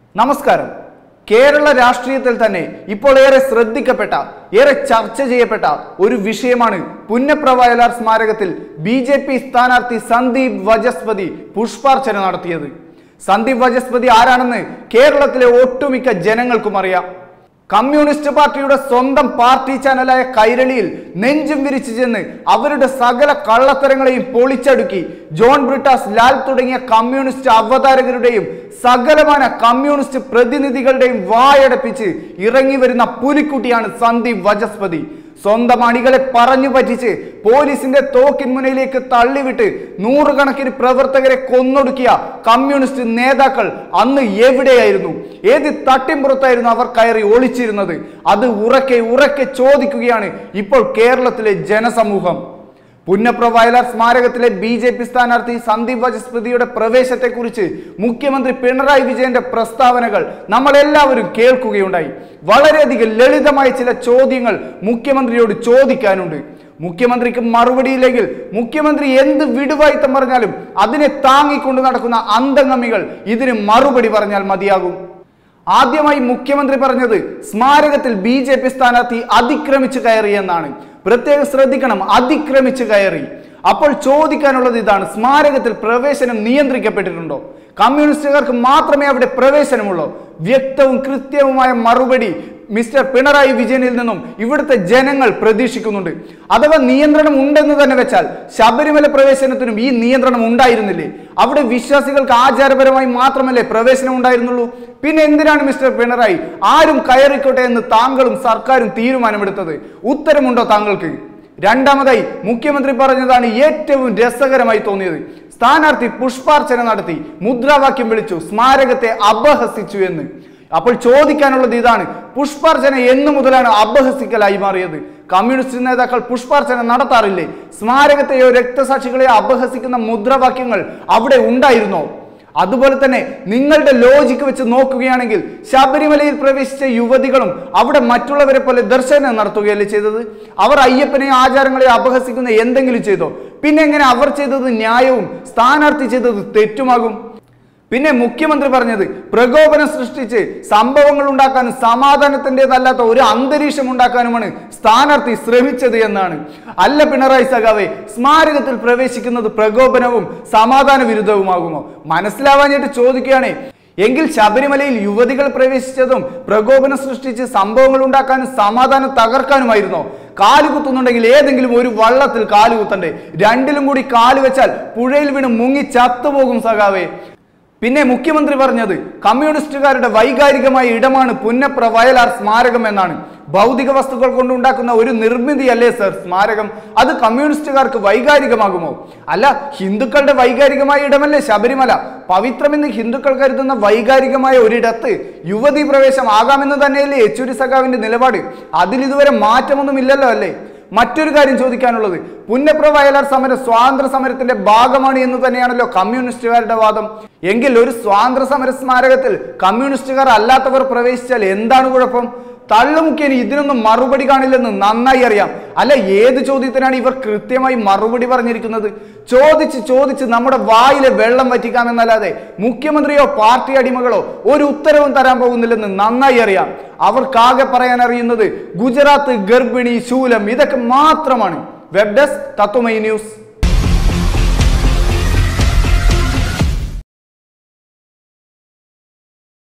നമസ്കാരം കേരള രാഷ്ട്രീയത്തിൽ തന്നെ ഇപ്പോൾ ഏറെ ശ്രദ്ധിക്കപ്പെട്ട ഏറെ ചർച്ച ചെയ്യപ്പെട്ട ഒരു വിഷയമാണ് പുന്നപ്ര വയലാർ സ്മാരകത്തിൽ ബി ജെ പി സ്ഥാനാർത്ഥി സന്ദീപ് വജസ്പതി പുഷ്പാർച്ചന നടത്തിയത് സന്ദീപ് വജസ്പതി ആരാണെന്ന് കേരളത്തിലെ ഒട്ടുമിക്ക ജനങ്ങൾക്കും അറിയാം കമ്മ്യൂണിസ്റ്റ് പാർട്ടിയുടെ സ്വന്തം പാർട്ടി ചാനലായ കൈരളിയിൽ നെഞ്ചും വിരിച്ചു ചെന്ന് അവരുടെ സകല കള്ളത്തരങ്ങളെയും പൊളിച്ചടുക്കി ജോൺ ബ്രിട്ടാസ് ലാൽ തുടങ്ങിയ കമ്മ്യൂണിസ്റ്റ് അവതാരകരുടെയും സകലമാന കമ്മ്യൂണിസ്റ്റ് പ്രതിനിധികളുടെയും വായടപ്പിച്ച് ഇറങ്ങി വരുന്ന പുലിക്കുട്ടിയാണ് സന്ദീപ് വജസ്പതി സ്വന്തം അണികളെ പറഞ്ഞു പറ്റിച്ച് പോലീസിന്റെ തോക്കിൻ മുനയിലേക്ക് തള്ളിവിട്ട് നൂറുകണക്കിന് പ്രവർത്തകരെ കൊന്നൊടുക്കിയ കമ്മ്യൂണിസ്റ്റ് നേതാക്കൾ അന്ന് എവിടെയായിരുന്നു ഏത് തട്ടിമ്പുറത്തായിരുന്നു അവർ കയറി ഒളിച്ചിരുന്നത് അത് ഉറക്കെ ഉറക്കെ ചോദിക്കുകയാണ് ഇപ്പോൾ കേരളത്തിലെ ജനസമൂഹം പുന്നപ്ര വയലാർ സ്മാരകത്തിലെ ബി ജെ പി സ്ഥാനാർത്ഥി സന്ദീപ് വജസ്പതിയുടെ പ്രവേശത്തെക്കുറിച്ച് മുഖ്യമന്ത്രി പിണറായി വിജയന്റെ പ്രസ്താവനകൾ നമ്മൾ എല്ലാവരും കേൾക്കുകയുണ്ടായി വളരെയധികം ലളിതമായ ചില ചോദ്യങ്ങൾ മുഖ്യമന്ത്രിയോട് ചോദിക്കാനുണ്ട് മുഖ്യമന്ത്രിക്ക് മറുപടിയില്ലെങ്കിൽ മുഖ്യമന്ത്രി എന്ത് വിടുവായിത്തം പറഞ്ഞാലും അതിനെ താങ്ങിക്കൊണ്ട് നടക്കുന്ന അന്തംഗമികൾ ഇതിന് മറുപടി പറഞ്ഞാൽ മതിയാകും ആദ്യമായി മുഖ്യമന്ത്രി പറഞ്ഞത് സ്മാരകത്തിൽ ബി ജെ പി സ്ഥാനാർത്ഥി അതിക്രമിച്ചു കയറി എന്നാണ് പ്രത്യേകം ശ്രദ്ധിക്കണം അതിക്രമിച്ചു കയറി അപ്പോൾ ചോദിക്കാനുള്ളത് ഇതാണ് സ്മാരകത്തിൽ പ്രവേശനം നിയന്ത്രിക്കപ്പെട്ടിട്ടുണ്ടോ കമ്മ്യൂണിസ്റ്റുകാർക്ക് മാത്രമേ അവിടെ പ്രവേശനമുള്ളൂ വ്യക്തവും കൃത്യവുമായ മറുപടി മിസ്റ്റർ പിണറായി വിജയനിൽ നിന്നും ഇവിടുത്തെ ജനങ്ങൾ പ്രതീക്ഷിക്കുന്നുണ്ട് അഥവാ നിയന്ത്രണം ഉണ്ടെന്ന് തന്നെ വെച്ചാൽ ശബരിമല പ്രവേശനത്തിനും ഈ നിയന്ത്രണം ഉണ്ടായിരുന്നില്ലേ അവിടെ വിശ്വാസികൾക്ക് ആചാരപരമായി മാത്രമല്ലേ പ്രവേശനം ഉണ്ടായിരുന്നുള്ളൂ പിന്നെ എന്തിനാണ് മിസ്റ്റർ പിണറായി ആരും കയറിക്കോട്ടെ എന്ന് താങ്കളും സർക്കാരും തീരുമാനമെടുത്തത് ഉത്തരമുണ്ടോ താങ്കൾക്ക് രണ്ടാമതായി മുഖ്യമന്ത്രി പറഞ്ഞതാണ് ഏറ്റവും രസകരമായി തോന്നിയത് സ്ഥാനാർത്ഥി പുഷ്പാർച്ചന നടത്തി മുദ്രാവാക്യം വിളിച്ചു സ്മാരകത്തെ അപഹസിച്ചു എന്ന് അപ്പോൾ ചോദിക്കാനുള്ളത് ഇതാണ് പുഷ്പാർച്ചന എന്നു മുതലാണ് അപഹസിക്കലായി മാറിയത് കമ്മ്യൂണിസ്റ്റ് നേതാക്കൾ പുഷ്പാർച്ചന നടത്താറില്ലേ സ്മാരകത്തെയോ രക്തസാക്ഷികളെയോ അപഹസിക്കുന്ന മുദ്രാവാക്യങ്ങൾ അവിടെ ഉണ്ടായിരുന്നോ അതുപോലെ തന്നെ നിങ്ങളുടെ ലോജിക്ക് വെച്ച് നോക്കുകയാണെങ്കിൽ ശബരിമലയിൽ പ്രവേശിച്ച യുവതികളും അവിടെ മറ്റുള്ളവരെ പോലെ ദർശനം നടത്തുകയല്ലേ ചെയ്തത് അവർ അയ്യപ്പനെ ആചാരങ്ങളെ അപഹസിക്കുന്ന എന്തെങ്കിലും ചെയ്തോ പിന്നെ എങ്ങനെ അവർ ചെയ്തത് ന്യായവും സ്ഥാനാർത്ഥി ചെയ്തത് തെറ്റുമാകും പിന്നെ മുഖ്യമന്ത്രി പറഞ്ഞത് പ്രകോപനം സൃഷ്ടിച്ച് സംഭവങ്ങൾ ഉണ്ടാക്കാനും സമാധാനത്തിൻ്റെതല്ലാത്ത ഒരു അന്തരീക്ഷം ഉണ്ടാക്കാനുമാണ് സ്ഥാനാർത്ഥി ശ്രമിച്ചത് എന്നാണ് അല്ല പിണറായി സഖാവെ സ്മാരകത്തിൽ പ്രവേശിക്കുന്നത് പ്രകോപനവും സമാധാന വിരുദ്ധവുമാകുമോ മനസ്സിലാവാഞ്ഞിട്ട് ചോദിക്കുകയാണേ എങ്കിൽ ശബരിമലയിൽ യുവതികൾ പ്രവേശിച്ചതും പ്രകോപനം സൃഷ്ടിച്ച് സംഭവങ്ങൾ ഉണ്ടാക്കാനും സമാധാനം തകർക്കാനുമായിരുന്നോ കാലുകുത്തുന്നുണ്ടെങ്കിൽ ഏതെങ്കിലും ഒരു വള്ളത്തിൽ കാലുകുത്തണ്ടേ രണ്ടിലും കൂടി കാല് വെച്ചാൽ പുഴയിൽ വീണ് മുങ്ങി ചത്തുപോകും സഖാവേ പിന്നെ മുഖ്യമന്ത്രി പറഞ്ഞത് കമ്മ്യൂണിസ്റ്റുകാരുടെ വൈകാരികമായ ഇടമാണ് പുന്നപ്ര വയലാർ സ്മാരകം എന്നാണ് ഭൗതിക വസ്തുക്കൾ കൊണ്ടുണ്ടാക്കുന്ന ഒരു നിർമ്മിതിയല്ലേ സർ സ്മാരകം അത് കമ്മ്യൂണിസ്റ്റുകാർക്ക് വൈകാരികമാകുമോ അല്ല ഹിന്ദുക്കളുടെ വൈകാരികമായ ഇടമല്ലേ ശബരിമല പവിത്രമെന്ന് ഹിന്ദുക്കൾ കരുതുന്ന വൈകാരികമായ ഒരിടത്ത് യുവതീ പ്രവേശം ആകാമെന്ന് തന്നെയല്ലേ യെച്ചൂരി സഖാവിന്റെ നിലപാട് അതിൽ ഇതുവരെ മാറ്റമൊന്നും ഇല്ലല്ലോ അല്ലേ മറ്റൊരു കാര്യം ചോദിക്കാനുള്ളത് പുന്നപ്ര വയലാർ സമരം സ്വാതന്ത്ര്യ സമരത്തിന്റെ ഭാഗമാണ് എന്ന് തന്നെയാണല്ലോ കമ്മ്യൂണിസ്റ്റുകാരുടെ വാദം എങ്കിൽ ഒരു സ്വാതന്ത്ര്യ സമര സ്മാരകത്തിൽ കമ്മ്യൂണിസ്റ്റുകാർ അല്ലാത്തവർ പ്രവേശിച്ചാൽ എന്താണ് കുഴപ്പം തള്ളുമുക്കിയന് ഇതിനൊന്നും മറുപടി കാണില്ലെന്ന് നന്നായി അറിയാം അല്ല ഏത് ചോദ്യത്തിനാണ് ഇവർ കൃത്യമായി മറുപടി പറഞ്ഞിരിക്കുന്നത് ചോദിച്ച് ചോദിച്ച് നമ്മുടെ വായിലെ വെള്ളം വറ്റിക്കാമെന്നല്ലാതെ മുഖ്യമന്ത്രിയോ പാർട്ടി അടിമകളോ ഒരു ഉത്തരവും തരാൻ പോകുന്നില്ലെന്ന് നന്നായി അറിയാം അവർക്കാകെ പറയാൻ അറിയുന്നത് ഗുജറാത്ത് ഗർഭിണി ശൂലം ഇതൊക്കെ മാത്രമാണ് വെബ് ഡെസ്ക് തത്വമൈ ന്യൂസ്